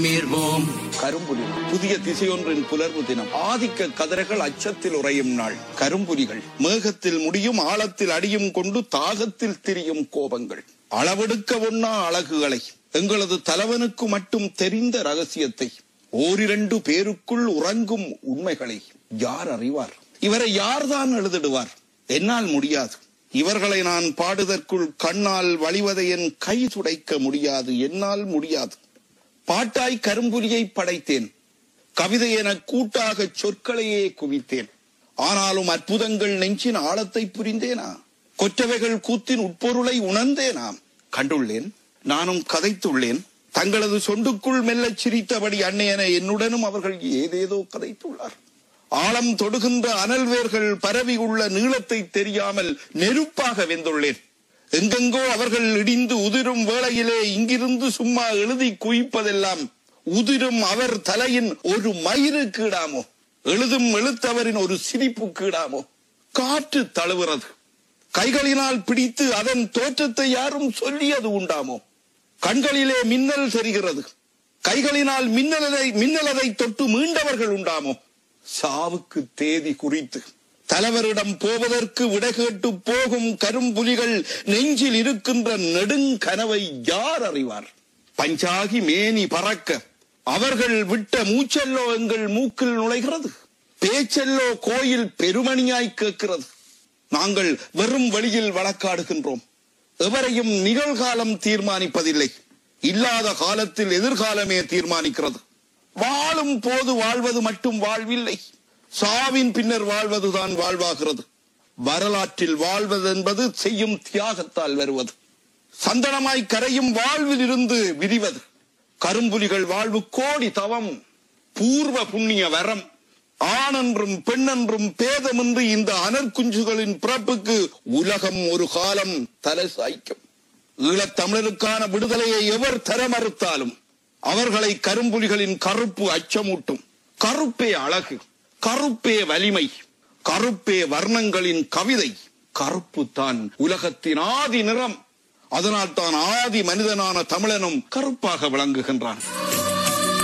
மீர்வோம் கரும்புலி புதிய திசையொன்றின் புலர்வு தினம் ஆதிக்க கதிரைகள் அச்சத்தில் உறையும் நாள் கரும்புலிகள் மேகத்தில் முடியும் ஆழத்தில் அடியும் கொண்டு தாகத்தில் திரியும் கோபங்கள் அளவெடுக்க ஒண்ணா அழகுகளை எங்களது தலைவனுக்கு மட்டும் தெரிந்த ரகசியத்தை ஓரிரண்டு பேருக்குள் உறங்கும் உண்மைகளை யார் அறிவார் இவரை யார்தான் எழுதிடுவார் என்னால் முடியாது இவர்களை நான் பாடுதற்குள் கண்ணால் வழிவதை என் கை துடைக்க முடியாது என்னால் முடியாது பாட்டாய் கரும்புலியை படைத்தேன் கவிதை என கூட்டாக சொற்களையே குவித்தேன் ஆனாலும் அற்புதங்கள் நெஞ்சின் ஆழத்தை புரிந்தேனா கொற்றவைகள் கூத்தின் உட்பொருளை உணர்ந்தேனா கண்டுள்ளேன் நானும் கதைத்துள்ளேன் தங்களது சொண்டுக்குள் மெல்லச் சிரித்தபடி அன்னையன என்னுடனும் அவர்கள் ஏதேதோ கதைத்துள்ளார் ஆழம் தொடுகின்ற அனல் வேர்கள் பரவி உள்ள நீளத்தை தெரியாமல் நெருப்பாக வெந்துள்ளேன் எங்கெங்கோ அவர்கள் இடிந்து உதிரும் வேளையிலே இங்கிருந்து சும்மா எழுதி குவிப்பதெல்லாம் உதிரும் அவர் தலையின் ஒரு மயிறு கீடாமோ எழுதும் எழுத்தவரின் ஒரு சிரிப்பு கீடாமோ காற்று தழுவுறது கைகளினால் பிடித்து அதன் தோற்றத்தை யாரும் சொல்லியது உண்டாமோ கண்களிலே மின்னல் தெரிகிறது கைகளினால் மின்னலதை மின்னலதை தொட்டு மீண்டவர்கள் உண்டாமோ சாவுக்கு தேதி குறித்து தலைவரிடம் போவதற்கு விடை கேட்டு போகும் கரும்புலிகள் நெஞ்சில் இருக்கின்ற நெடுங்கனவை யார் அறிவார் பஞ்சாகி மேனி பறக்க அவர்கள் விட்ட மூச்செல்லோ எங்கள் மூக்கில் நுழைகிறது பேச்செல்லோ கோயில் பெருமணியாய் கேட்கிறது நாங்கள் வெறும் வழியில் வழக்காடுகின்றோம் எவரையும் நிகழ்காலம் தீர்மானிப்பதில்லை இல்லாத காலத்தில் எதிர்காலமே தீர்மானிக்கிறது வாழும் போது வாழ்வது மட்டும் வாழ்வில்லை சாவின் பின்னர் வாழ்வதுதான் வாழ்வாகிறது வரலாற்றில் வாழ்வது என்பது செய்யும் தியாகத்தால் வருவது சந்தனமாய் கரையும் வாழ்வில் இருந்து விரிவது கரும்புலிகள் வாழ்வு கோடி தவம் பூர்வ புண்ணிய வரம் ஆணென்றும் பெண்ணென்றும் பேதமின்றி இந்த அனற்குஞ்சுகளின் பிறப்புக்கு உலகம் ஒரு காலம் தலை சாய்க்கும் ஈழத்தமிழருக்கான விடுதலையை எவர் தர மறுத்தாலும் அவர்களை கரும்புலிகளின் கருப்பு அச்சமூட்டும் கருப்பே அழகு கருப்பே வலிமை கருப்பே வர்ணங்களின் கவிதை கருப்பு தான் உலகத்தின் ஆதி நிறம் அதனால் தான் ஆதி மனிதனான தமிழனும் கருப்பாக விளங்குகின்றான்